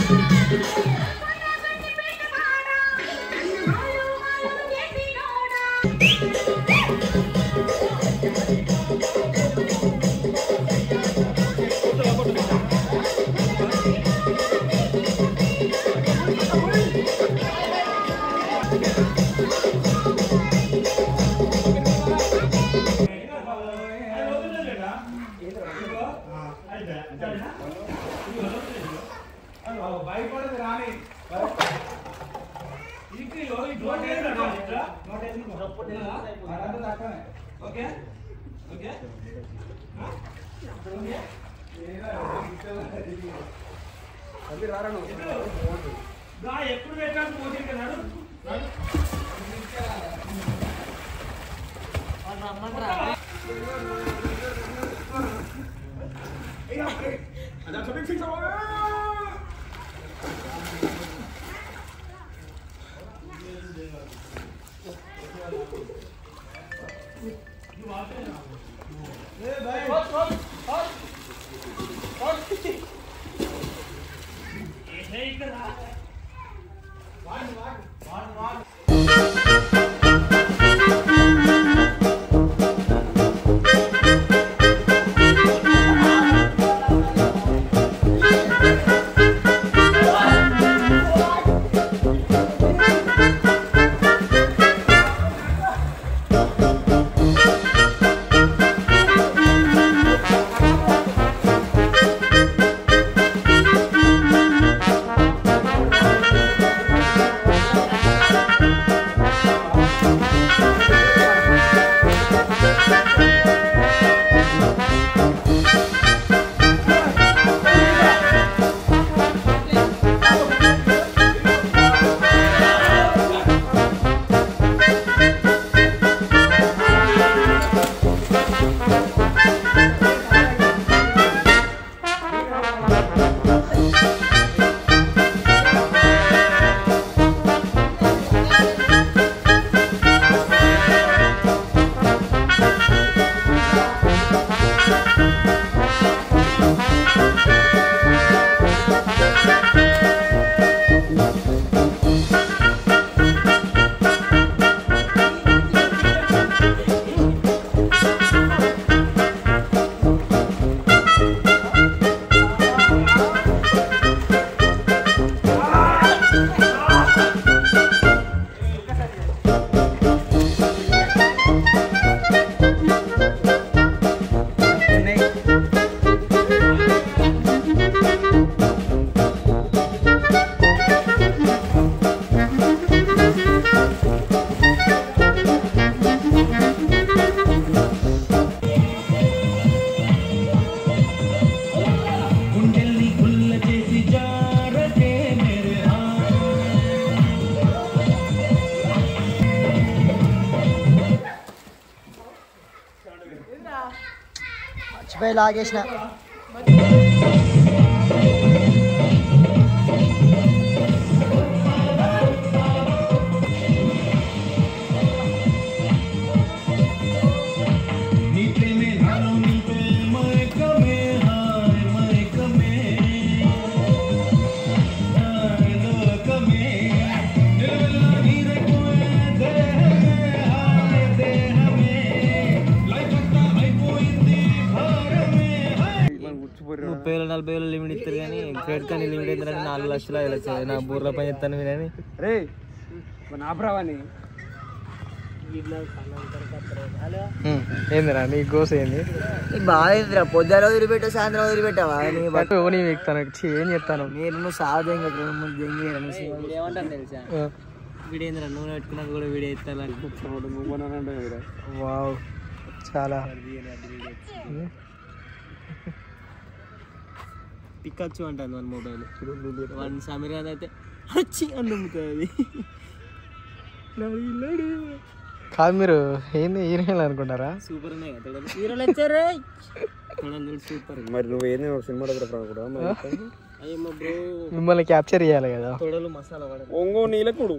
భయపడదు రాని okay okay ఎప్పుడు పెట్టాలి పోటీ నడు గుండెల్ని గుల్ల చేసి జారకే మేరే మర్చిపోయి లాగేసిన నీ ప్రేమే నాలో నింపే మైకమే హాయ్ మైకమే హాయ్ లోకమే నిలవెల్లా నీరైపోయే దేహమే హాయ్ దేహమే లైఫ్ అంతా అయిపోయింది భారమే హాయ్ ముప్పై వేలు నలభై వేలు లిమిట్ ఇస్తారు కానీ క్రెడిట్ కార్డు లిమిట్ అవుతుందని నాలుగు లక్షలు ఐదు లక్షలు నా బూర్ల పని చెప్తాను వినని రే నా బ్రావని ఏందిరా నీ గోస ఏంది బాగా పొద్దున వదిలిపెట్టావు సాయంత్రం వదిలిపెట్టావా నీ బట్ నీ ఎక్కుతాను ఛీ, ఏం చెప్తాను మీరు నువ్వు సాగు దెంగ ఏమంటాను తెలుసా వీడేంద్ర నూనె పెట్టుకున్నాక కూడా వీడియో ఎత్తాను వావ్ చాలా పిక్కచ్చు అంటాను మన మొబైల్ వన్ సమీర్ గాంధీ అయితే వచ్చి అని నమ్ముతుంది కాదు మీరు ఏంది హీరోయిన్ అనుకుంటారా సూపర్ ఉన్నాయి కదా తొడలు హీరోలు వచ్చారు తొడలు సూపర్ మరి నువ్వు ఏంది ఒక సినిమాటోగ్రఫర్ అనుకుంటా అయ్యమ్మ బ్రో మిమ్మల్ని క్యాప్చర్ చేయాలి కదా తొడలు మసాలా పడదు ఒంగో నీలకుడు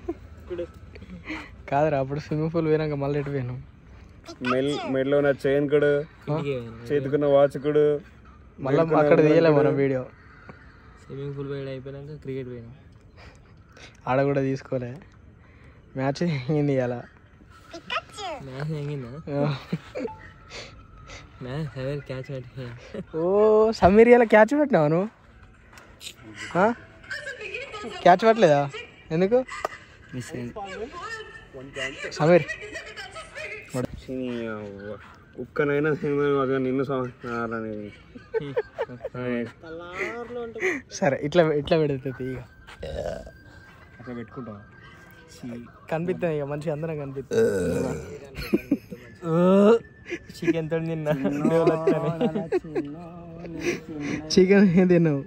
కాదురా అప్పుడు స్విమ్మింగ్ పూల్ పోయినాక మళ్ళీ ఎటు పోయినాం మెల్ మెడలో ఉన్న చైన్ కుడు చేతికున్న వాచ్ కుడు మళ్ళీ అక్కడ తీయలే మనం వీడియో స్విమ్మింగ్ పూల్ పోయి అయిపోయినాక క్రికెట్ పోయినా ఆడ కూడా తీసుకోలే మ్యాచ్ అయింది ఇలా మ్యాచ్ ఎంగిందా మ్యాచ్ ఎవరు క్యాచ్ పట్టి ఓ సమీర్ ఇలా క్యాచ్ పెట్టినావు నువ్వు ఆ? క్యాచ్ పెట్టలేదా ఎందుకు మిస్ అయింది సమీర్ కుక్కనైనా అదే నిన్ను సంవత్సరాలు సరే ఇట్లా ఇట్లా పెడుతుంది ఇక అట్లా పెట్టుకుంటావా కనిపిస్తుంది ఇక మంచిగా అందరం కనిపిస్తుంది చికెన్ తోటి నిన్న చికెన్ తిన్నావు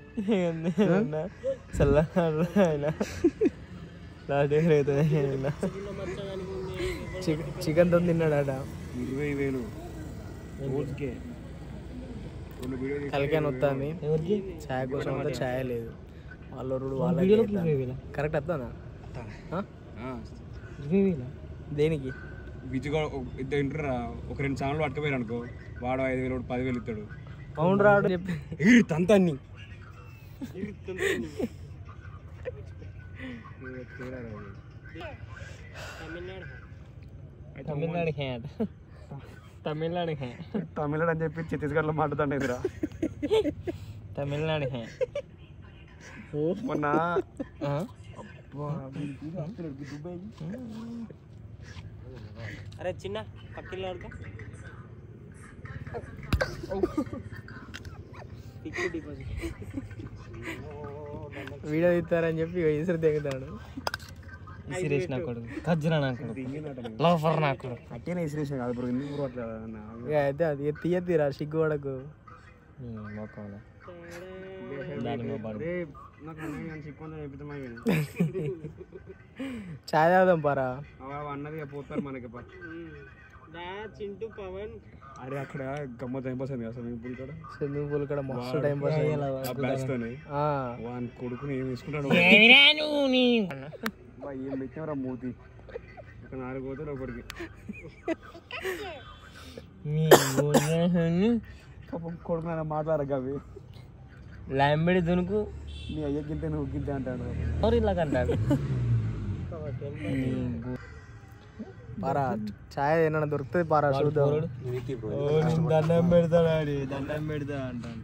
చల్లగా ఆయన లాస్ట్ డే అవుతుంది చికెన్ చికెన్తో తిన్నాడట ఇరవై వేలు రోజుకే రెండు వీడియో తలకాయ వస్తుంది ఎవరికి ఛాయ్ కోసం అంతా ఛాయ్ లేదు వాళ్ళ వాళ్ళ వీడియోలో ఇరవై వేల కరెక్ట్ వస్తుందా ఇరవై వేల దేనికి విజయ్ ఇద్దరు ఇంటారా ఒక రెండు ఛానల్ పట్టుకుపోయారు అనుకో వాడు ఐదు వేలు వాడు పదివేలు ఇస్తాడు అవును రాడు చెప్పి ఎగిరి తంతాన్ని తమిళనాడు హ్యాట్ తమిళనాడు హ్యా తమిళనాడు అని చెప్పి ఛత్తీస్గఢ్లో మాట్లాడుతాండే ఎదురా తమిళనాడు హ్యా మొన్న అరే చిన్న పక్కిల్లో ఆడుకో వీడియో తీస్తారని చెప్పి ఇగో ఇసురు తెగుతాడు సిరీస్ నా కొడుకు ఖజ్జరా నా కొడుకు లోఫర్ నా కొడుకు అట్టేనే ఇసిరేషన్ కాదు బ్రో ఎందుకు బ్రో అట్లా అన్న? ఇక అయితే అది తీయ తీరా సిగ్గు పడకు మొక్కలు దాని మొబైల్ అరే నాకు అన్నయ్య కానీ చెప్పండి చెప్తామా ఛాయ్ తాగుదాం పారా అన్నది ఇక పోతారు మనకి పా. చింటూ పవన్ అరే అక్కడ గమ్మ టైం పాస్ అయింది కదా స్విమ్మింగ్ పూల్ కూడా స్విమ్మింగ్ పూల్ కూడా మస్తు టైం పాస్ అయింది. ఆ బ్యాచ్ తోనే ఆ, వాని కొడుకుని ఏం తీసుకుంటాడు బా, ఏం పెట్టినవరా మూతి ఒక నాలుగు పోతే ఒకటికి పాపం కొడుకు నాన్న మాట్లాడక అవి లాంబెడి దునుకు నీ అయ్య గింతే నువ్వు గింతే అంటాడు ఎవరు ఇలా కంటాడు పారా ఛాయ్ ఏమన్నా దొరుకుతుంది పారా చూద్దాం దండం పెడతాడు దండం పెడతా అంటాను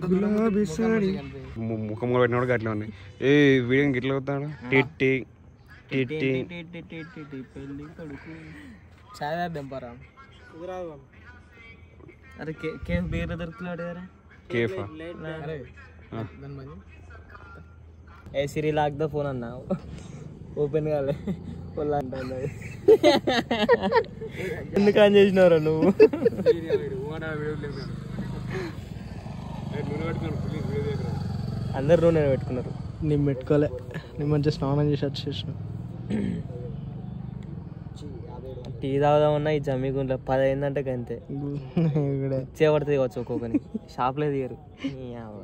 ముఖం కూడా పెట్టినప్పుడు అట్లా ఉన్నాయి ఏ వీడియో గిట్ల అవుతాడు టిట్టి టిట్టి పెళ్ళి కొడుకు ఛాయ్ తాగుదాం పారా అరే కే కేఫ్ బీర్ దొరుకుతున్నాడు కదా కేఫా అరే దాని మంది hey Siri lock the phone అన్నా ఓపెన్ కాలే ఫుల్ అంటుంది ఎందుకు ఆన్ చేసినావురా నువ్వు అందరు నూనె పెట్టుకున్నారు నేను పెట్టుకోలే నేను మంచిగా స్నానం చేసి వచ్చేసిన టీ తాగుదామన్నా ఈ జమ్మి గుంట్లో పది అయిందంటే అంతే ఇక్కడ చేపడుతుంది కావచ్చు ఒక్కొక్కని షాప్లో దిగరు ఈ అవ్వ.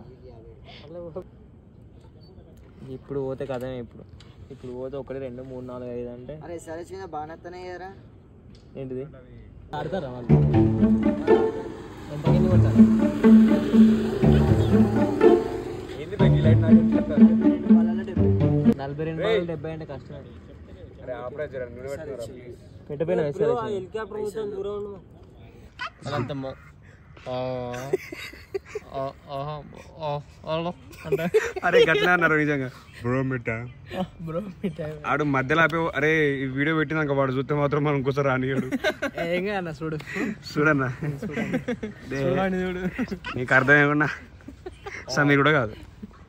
ఇప్పుడు పోతే కథమే ఇప్పుడు ఇప్పుడు పోతే ఒకటి రెండు మూడు నాలుగు ఐదు అంటే అరే సరే చిన్న బాగానే వస్తున్నాయి కదరా ఏంటిది ఆడతారా వాళ్ళు ఎంత కింద కొడతారు నలభై రెండు బాల్ డెబ్బై అంటే కష్టం పెట్టపోయినా అదంతా మొ- ఆ, ఆ, ఆహా, ఆ, అలా అంటే అరే గట్లా అన్నారు నిజంగా బ్రో మిట్ట బ్రో మీ టైం ఆడు మధ్యలో ఆపే అరే ఈ వీడియో పెట్టినాక వాడు చూస్తే మాత్రం మనం ఇంకోసారి రానియడు ఏం కాదన్న చూడు చూడన్నా దే. నీకు అర్థం ఏమన్నా సమీర్ కూడా కాదు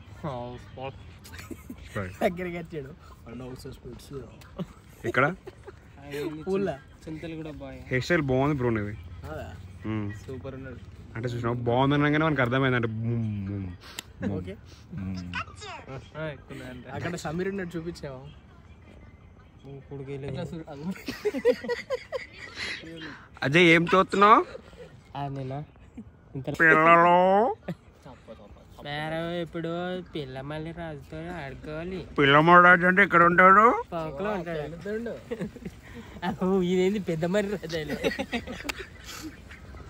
దగ్గరికి వచ్చాడు స్పీడ్స్ ఇక్కడ పూల్లా చింతలు కూడా బాగా హెయిర్ స్టైల్ బాగుంది బ్రో నీది ఉమ్. సూపర్ ఉన్నాడు అంటే చూసినా బాగుంది అనగానే మనకు అర్థమైంది అంటే boom, boom, boom, okay boom. అక్కడ సమీర్ ఉన్నాడు చూపించావా అజయ్ ఏం చూస్తున్నావు నేనా పిల్లలు మేడం ఇప్పుడు పిల్ల మళ్ళీ రాజుతో ఆడుకోవాలి పిల్లమోడాజు అంటే ఇక్కడ ఉంటాడు పాకలో ఉంటాడు అహో, ఇదేంది పెద్ద మరి రాజాలు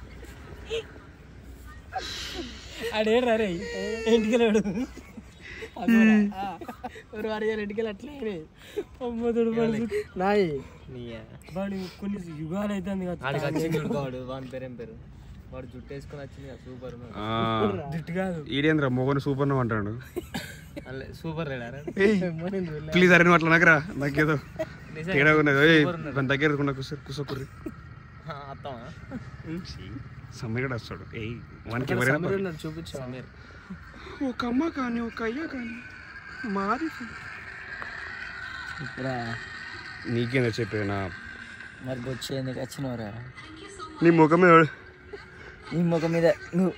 ఆడేడు రే ఇంటికి లేడు ஒரு వారి ఇంటికి అట్లా అమ్మతుడు నాయి నీయా వాడు కొన్ని యుగాలు అవుతుంది ఆడికి వచ్చింది చూడు వాడు వాని పేరేం పేరు వాడు జుట్టు వేసుకొని వచ్చింది సూపర్ దిట్టు కాదు ఈడేంద్ర మొగను సూపర్ నువ్వు అంటాడు సూపర్ రేడారా ప్లీజ్ అరే నువ్వు అట్లా నాకరా నాకేదో తేడా ఉన్నది ఏయ్, దాని దగ్గర కూర్చో కూర్చోకుర్రి అత్తమా సమీర్ కూడా వస్తాడు ఏయ్ వానికి ఎవరైనా పర్లేదు. చూపించా సమీర్ ఒక అమ్మ కానీ ఒక అయ్య కానీ మాది ఇప్పుడా నీకేందో చెప్పేనా మరి బొచ్చి ఎందుకు వచ్చినవరా నీ ముఖమే నీ ముఖం మీద నువ్వు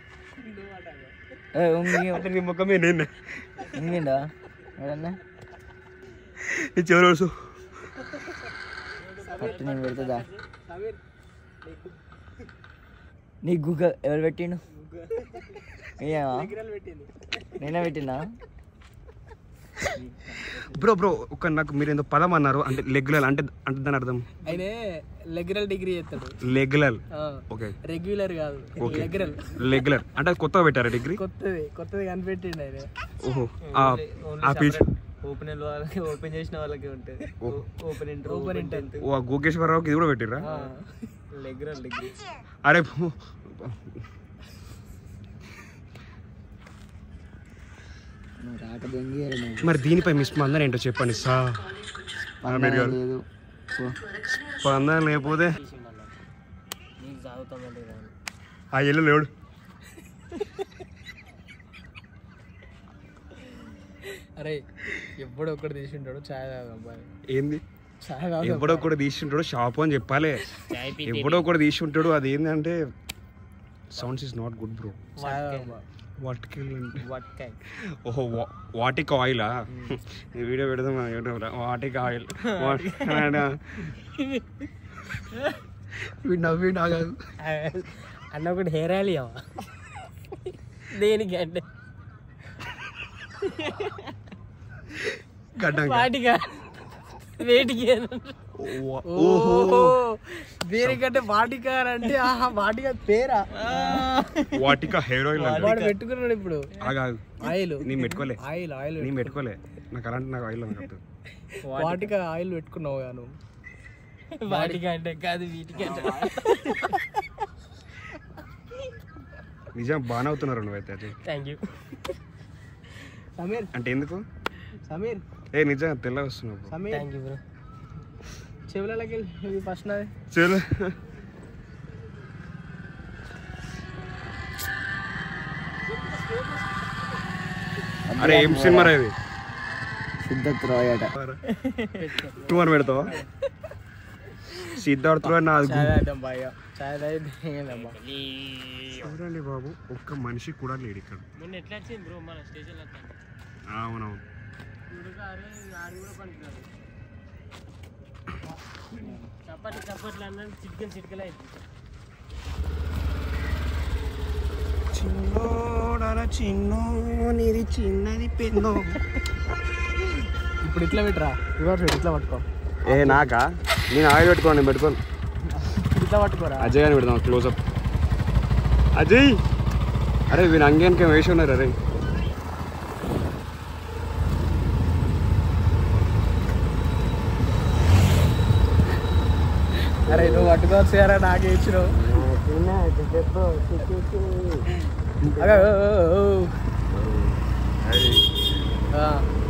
ఏ, ఉంగి- అంటే నీ ముఖమే నేను ఉంగిండా ఎవడన్నా నీ చెవులు వస్తు పట్టు నేను పెడుతుందా నీ గూగల్ ఎవరు పెట్టిండు ఏమా నేనే పెట్టినా బ్రో బ్రో ఒక నాకు మీరు ఏదో పదం అన్నారు అంటే లెగ్యులర్ అంటే అంటే దాని అర్థం ఆయనే లెగరల్ డిగ్రీ చేస్తాడు లెగ్యులర్ ఓకే రెగ్యులర్ కాదు ఓకే లెగరల్ లెగ్యులర్ అంటే అది కొత్తగా పెట్టారా డిగ్రీ కొత్తది కొత్తది కనిపెట్టిండు ఆయన ఓహో ఆ ఆ పీచ్ ఓపెన్ వాళ్ళకి ఓపెన్ చేసిన వాళ్ళకి ఉంటుంది ఓపెన్ ఇంటర్ ఓపెన్ ఇంటర్ ఓ ఆ గోకేశ్వరరావుకి ఇది కూడా పెట్టిర్రా లెగ్రల్ డిగ్రీ అరే పో. నువ్వు రాక దెంగియారు నువ్వు మరి దీనిపై మీ స్పందన ఏంటో చెప్పండి సా మీరు గారు. లేదు పో. స్పందన లేకపోతే నీకు చదువుతామండి ఆ ఇల్లు లేడు అరే ఎప్పుడో ఒకటి తీసి ఉంటాడు ఛాయ్ తాగుదాం అబ్బాయి ఏంది ఛాయ్ తాగుదాం ఎప్పుడో కూడా తీసి ఉంటాడు షాపు అని చెప్పాలి ఎప్పుడో కూడా తీసి ఉంటాడు అది ఏంటంటే sounds is not good bro ఛాయ్ తాగుదాం బా. వాటికి వట్కాయ్ ఓహో వా- వాటిక్ ఆయిలా ఈ వీడియో పెడదాం యూట్యూబ్లో వాటిక్ ఆయిల్ వీడు నవ్వి నాగదు అన్న ఒకటి హెయిర్ ఆయిల్ ఇవ్వ దేనికి అంటే గడ్డం వాటిగా వేటికి ఓహో దేనికంటే వాటికార్ అంటే ఆహా వాటిక పేరా వాటిక హెయిర్ ఆయిల్ అంటే వాడు పెట్టుకున్నాడు ఇప్పుడు ఆగాదు ఆయిల్ నేను పెట్టుకోలే ఆయిల్ ఆయిల్ నేను పెట్టుకోలే నాకు అలాంటి నాకు ఆయిల్ అన్నట్టు వాటిక ఆయిల్ పెట్టుకున్నావు కదా నువ్వు వాటిక అంటే కాదు వీటికి అంటే నిజం బాగానే అవుతున్నారు నువ్వైతే అజయ్ థ్యాంక్ యూ సమీర్ అంటే ఎందుకు సమీర్ ఏ నిజంగా తెల్ల వస్తున్నావు సమీర్ థ్యాంక్ యూ బ్రో చెవులకి ఇది ఫస్ట్ నాది చలో అరే ఏం సినిమా రా ఇది సిద్ధత్ రాయ్ అట టూ అని పెడతావా సిద్ధార్థ్ రాయ్ నా చాయ్ తాగుదాం బాయ్ చాయ్ తాగిద్దాం చూడండి బాబు ఒక్క మనిషి కూడా లేడు ఇక్కడ మొన్న ఎట్లా వచ్చింది బ్రో మన స్టేషన్ అవునవును చప్పటి చప్పట్లు అన్నది చిట్కలు చిట్కలు అయింది చిన్నోడర చిన్నో నీది చిన్నది పెన్నో ఇప్పుడు ఇట్లా పెట్టరా రివర్స్ పెట్టు ఇట్లా పట్టుకో ఏ నాకా నేను ఆయిల్ పెట్టుకోండి నేను పెట్టుకోను ఇట్లా పట్టుకోరా అజయ్ అని పెడదాం క్లోజప్ అజయ్ అరే వీని అంగేనికే వేసి ఉన్నారు అరే అరే నువ్వు పట్టుకోవచ్చు కదా నాకే ఇచ్చినావు అగా, ఓ, ఓ, ఓ. ఆ.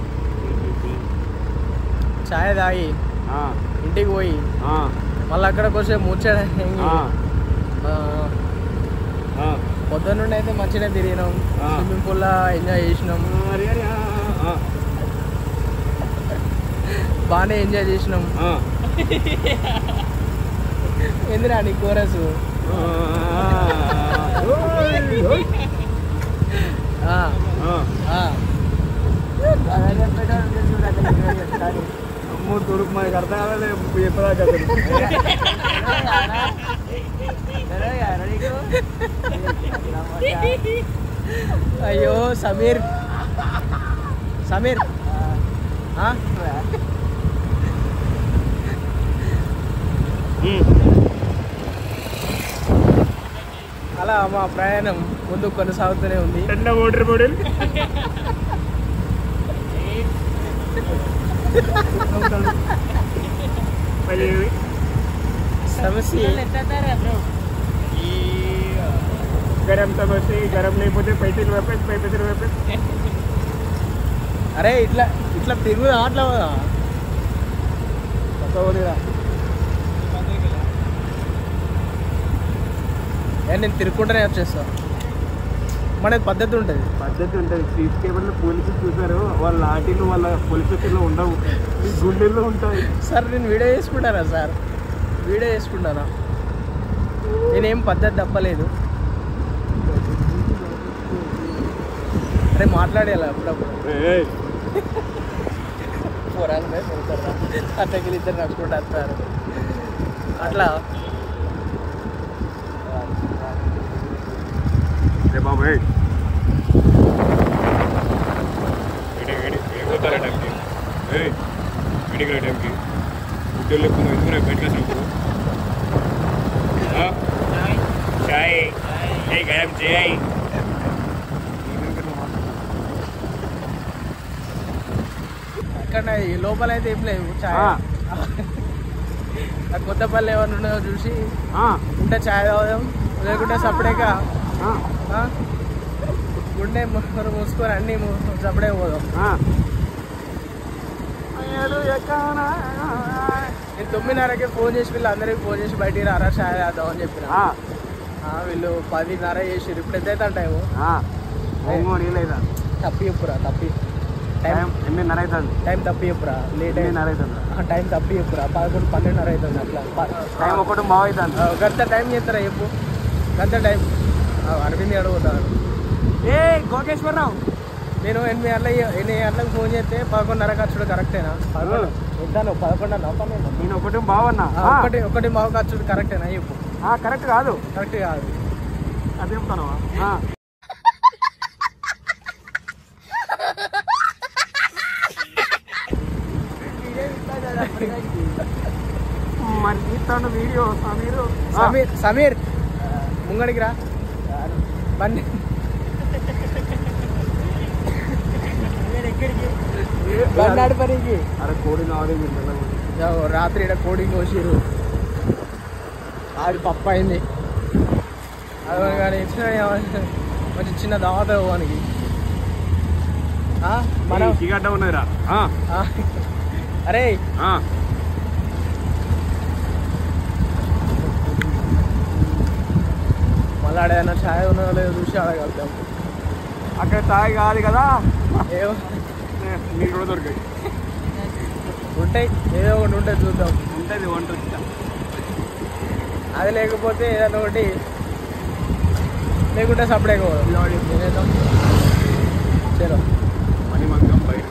చాయ్ తాగి ఇంటికి పోయి మళ్ళీ అక్కడికి వస్తే ముచ్చట పొద్దున్న నుండి అయితే మంచిగా తిరిగినాం ఆ. స్విమ్మింగ్ పూల్లో ఎంజాయ్ చేసినాం బాగానే ఎంజాయ్ చేసినాం ఎందురా నీ కోరస్ అమ్మో తొడుకు మనకి అర్థం కాలేదు చెప్పదాకా అయ్యో సమీర్ సమీర్ ఆ? అలా మా ప్రయాణం ముందు కొనసాగుతూనే ఉంది ఎండ మోటార్ బాడీ సమస్య గరం సమస్య గరం లేకపోతే పైసలు వేపేసి పైసలు వేపేసి అరే ఇట్లా ఇట్లా తిరుగుదా అట్లా పోదా ఏ నేను తిరుగుకుంటూనే వచ్చేస్తా మనది పద్ధతి ఉంటుంది పద్ధతి ఉంటుంది సీసీ కెమెరాలో పోలీసులు చూసారు వాళ్ళ లాఠీలు వాళ్ళ పోలీస్ స్టేషన్లో ఉండవు ఈ గుండెల్లో ఉంటాయి సార్ నేను వీడియో చేసుకుంటానా సార్ వీడియో చేసుకుంటానా నేనేం పద్ధతి తప్పలేదు అరే మాట్లాడేలా అప్పుడప్పుడు ఏయ్, పోరాలు పోయి పెడతారా అట్టకి ఇద్దరు నడుచుకుంటూ వస్తారు అట్లా రే బాబు ఏయ్. ఏడి, ఏడి, ఏడిపోతారా టైంకి? ఏయ్, ఏడికి రా టైంకి? ఉద్యోగం లేకుండా ఎందుకు రా బయటకు వచ్చినప్పుడు? ఆ? చాయ్ ఏ గరం చాయ్ అక్కడ ఈ లోపల అయితే ఏం లేవు ఛాయ్ ఆ. ఆ కొత్తపల్లి ఏమన్నా ఉన్నాయో చూసి ఆ, ఉంటే ఛాయ్ తాగుదాం లేకుంటే సపరేట్గా ఆ, గుండె మూసుకొని మూసుకొని అన్ని సపడే పోదాం ఆ. నేను తొమ్మిదిన్నరకే ఫోన్ చేసి వీళ్ళు అందరికి ఫోన్ చేసి బయటికి రారా ఛాయ్ తాగుదాం అని చెప్పిన ఆ, ఆ, వీళ్ళు పదిన్నర చేసి ఇప్పుడు ఎంత అవుతాను టైము ఆ. ఒంగో నీళ్ళైదా తప్పి చెప్పురా తప్పి టైం టైం ఎనిమిదిన్నర అవుతుంది టైం తప్పి చెప్పురా లేట్ అయింది ఎనిమిదిన్నర అవుతుంది టైం తప్పి చెప్పురా పదకొండు పన్నెండున్నర అవుతుంది అట్లా ప- టైం ఒకటి బాగా అవుతుంది ఆ, గంట టైం చేస్తారా చెప్పు గంట టైం ఆ, అరవింద్ అడుగుతాను ఏ గోకేశ్వరరావు నేను ఎనిమిది గంటల ఎనిమిది గంటలకు ఫోన్ చేస్తే పదకొండున్నర ఖర్చుడు కరెక్టేనా పదకొండు ఎంతాను పదకొండు అన్న పన్నెండు నేను ఒకటి బావన్నా ఆ, ఒకటి ఒకటి మాకు ఖర్చుడు కరెక్టేనా చెప్పు కరెక్ట్ కాదు కరెక్ట్ కాదు అదే చెప్తాను మరి తీస్తాను వీడియో మీరు సమీర్ సమీర్ ముంగడికి రా బండి బండి ఆడిపనికి అరే కోడి నాడు మీరు వెళ్ళకూడదు. రాత్రి ఈడ కోడింగ్ కోసిరు అది పప్పు అయింది అది కానీ ఇచ్చిన కొంచెం చిన్న దావత వానికి ఆ, మనం ఈ చిగడ్డ ఉన్నదిరా ఆ, ఆ, అరే ఆ. మళ్ళీ ఆడేదన్నా ఛాయ్ ఉన్నదో లేదో చూసి ఆడగలుగుతాం అక్కడ తాగి కాదు కదా ఏవో మీకు కూడా దొరికాయి ఉంటాయి ఏదో ఒకటి ఉంటే చూద్దాం ఉంటుంది వంట వచ్చిన అది లేకపోతే ఏదైనా ఒకటి లేకుంటే సపడే తినేద్దాం చలో మణిమంగం బయట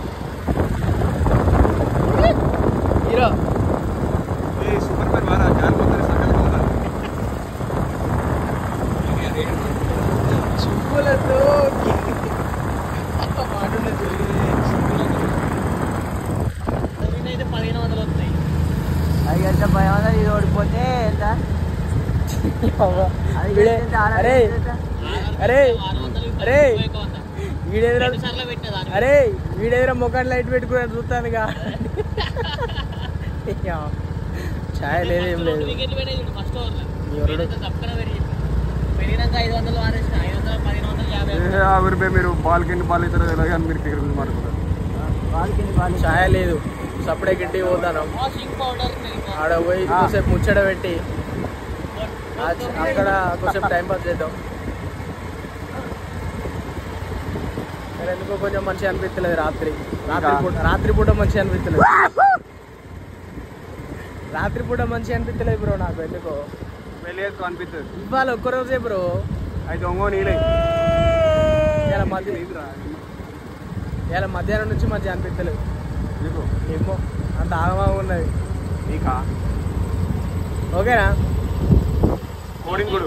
హీరో ఏ సూపర్ మ్యాన్ వారా జారిపోతారు సకల్ పోతా చుక్కులతో పదిహేను వందలు వస్తాయి అది ఎంత భయం ఉందని ఇది ఓడిపోతే ఎంత అది వీడే- ఎంత ఆడ- అరే ఎంత? అరే అరే వీడెదురా అరే వీడెదురా ముఖాన్ని లైట్ పెట్టుకుని చూస్తానుగా ఛాయ్ లేదు ఏం లేదు ఎవరు ఏ యాభై రూపాయలు మీరు బాల్ కింద బాల్ ఇద్దరు ఎలా కానీ మీరు క్రికెట్ గురించి మాట్లాడుతున్నారు వాళ్ళకి ఎన్ని బాల్ ఛాయ్ లేదు సపడే గిట్టి పోతాను ఆడ పోయి కొద్దిసేపు ముచ్చట పెట్టి ఆ చ- అక్కడ కొద్దిసేపు టైం పాస్ చేద్దాం మరి ఎందుకో కొంచెం మంచిగా అనిపించలేదు రాత్రి రాత్రి పూట రాత్రి పూట మంచిగా అనిపించలేదు రాత్రి పూట మంచిగా అనిపించలేదు బ్రో నాకు ఎందుకో వెళ్ళేది అనిపిస్తుంది ఇవాళ ఒక్కరోజే బ్రో అయితే ఒంగో నీళ్ళే ఇలా మధ్య ఇలా మధ్యాహ్నం నుంచి మంచిగా అనిపించలేదు నీకు ఏమో అంత ఆగమాగం ఉన్నది నీకా ఓకేనా కోడింగ్ కూడా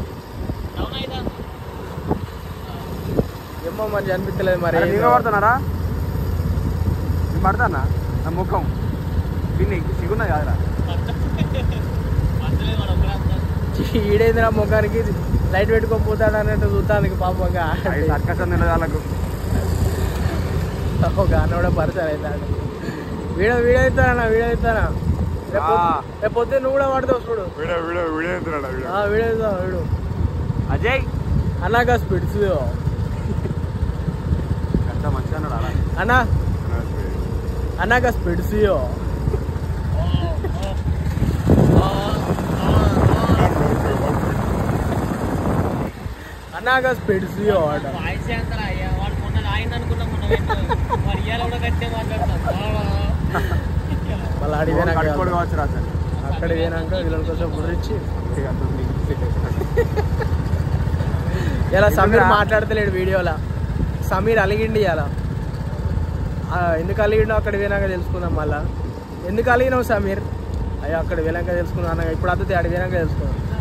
ఏమో మంచిగా అనిపించలేదు మరి అరే నీగా పడుతున్నారా నేను పడతానా నా ముఖం పిన్ని సిగున్నది కాదురా ఈడేంద్రా ముఖానికి లైట్ పెట్టుకొని పోతాడు అన్నట్టు చూస్తానికి పాపంగా అది సర్కస్ నిలదాలకు ఒక అన్న కూడా పరిచయం అవుతాడు వీడియో వీడియో అవుతానా వీడియో అవుతానా రేపు ఆ. రేపు పొద్దున్న నువ్వు కూడా వాడతావు చూడు వీడియో వీడియో వీడియో ఎత్తున్నాడు వీడియో ఆ, వీడియో అవుతావు వీడు అజయ్ అన్నాక స్పిడ్స్ ఎంత మంచిగా అన్నాడు అలా అన్నా అన్నాక స్పిడ్స్ అన్నాక స్పిడ్స్ ఆట వాయిస్ అంటారా అయ్యా వాడు మొన్న ఆయన అనుకున్నా మొన్న వాడు ఇవాళ కూడా కట్టే మాట్లాడతాను మళ్ళీ అడిగినాక కట్టుకోడు కావచ్చు రా సార్ అక్కడ పోయినాక వీళ్ళ కోసం గురించి ఇలా సమీర్ మాట్లాడతలేడు వీడియోలో సమీర్ అలిగిండి ఇలా ఎందుకు అలిగిండో అక్కడ పోయినాక తెలుసుకుందాం మళ్ళా ఎందుకు అలిగినావు సమీర్ అయ్యో అక్కడ పోయినాక తెలుసుకుందాం అన్న ఇప్పుడు అద్దతే అక్కడ పోయినాక తెలుసుకుందాం